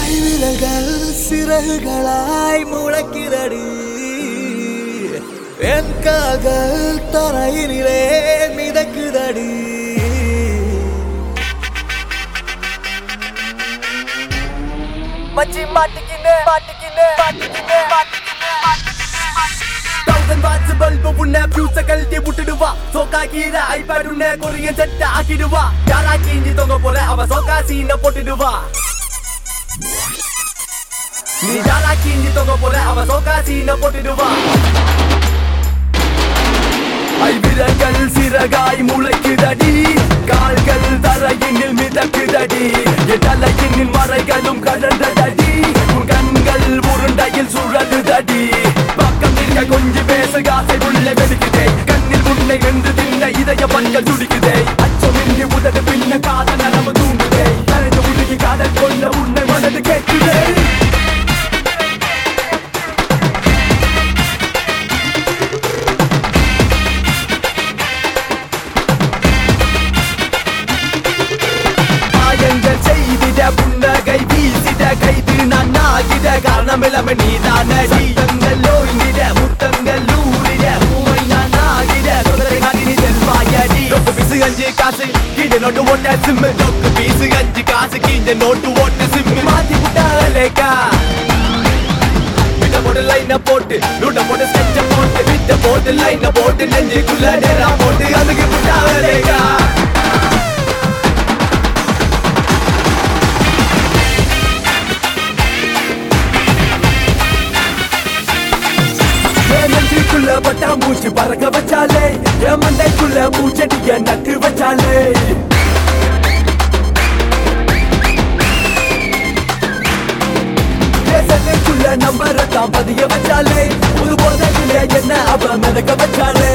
கைவிரல்கள் சிறகுகளாய் முளைக்கிறடி என் கால்கள் தரையினிலே மிதக்குதடி மச்சி மாட்டிக்கினே மாட்டிக்கினே மாட்டிக்கினே தௌசண்ட் வாட்ஸ் பல்பு உன்னை ஃபியூஸ கழட்டி விட்டுடுவா சோக்கா கீரை ஐபேட் உன்னை கொரியன் செட் ஆக்கிடுவா யாரா கீஞ்சி தொங்க போற அவ சோக்கா சீன போட்டுடுவா நீ யாரா கீஞ்சி தொங்க போற அவ சோக்கா சீன போட்டுடுவா ஐவிரங்கள் சிறகாய் முளைக்குதடி கால்கள் தரையினில் மிதக்குதடி என் தலையினில் மறைகளும் கடந்ததடி உன் கண்கள் உருண்டையில் சுழலுதடி பக்கம் நிற்க கொஞ்சம் பேச காசை உள்ள வெடிக்குதே கண்ணில் உன்னை வென்று தின்ன இதய பண்கள் துடிக்குதே அச்சமின்றி உதடு பின்ன காதல் நரம்பு தூண்டுதே கரைந்து உருகி காதல் கொள்ள உன்னை மனது கேட்குதே மாயங்கள் செய்திட புன்னகை வீசிட கைது நான் ஆகிட காரணம் இல்லாம நீதான சீதங்கள் ஓய்ந்திட முத்தங்கள் ஊறிட பூவை நான் ஆகிட குதிரை நகினி செல்வாயடி ரொக்கு பீசு அஞ்சு காசு கீழே நோட்டு ஒன்ன சிம்மு ரொக்கு பீசு அஞ்சு காசு கீழே நோட்டு ஒன்னு சிம்மு மாத்தி விட்டாலேக்கா விட்ட போட்டு லைன போட்டு நூட்ட போட்டு ஸ்கெட்ச போட்டு விட்ட போட்டு லைன போட்டு நெஞ்சுக்குள்ள நேரா போட்டு அதுக்கு விட்டாலேக்கா என் நெஞ்சுக்குள்ள பட்டாம்பூச்சி பறக்க வச்சாலே என் மண்டைக்குள்ள பூச்செடிய நட்டு வச்சாலே என் சென்னைக்குள்ள நம்பரத்தான் பதிய வச்சாலே ஒரு போதையில என்ன அவ மிதக்க வச்சாலே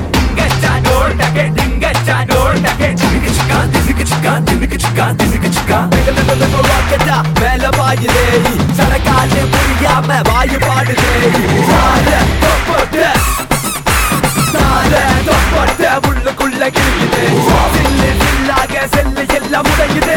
மேல பாயுதே சடக்காட்டு புரியாம வாயு பாடுதே சார தொப்பட்ட சார தொப்பட்ட உள்ளுக்குள்ள கிழியுதே சில்லு சில்லாக செல்லு எல்லாம் உடையுதே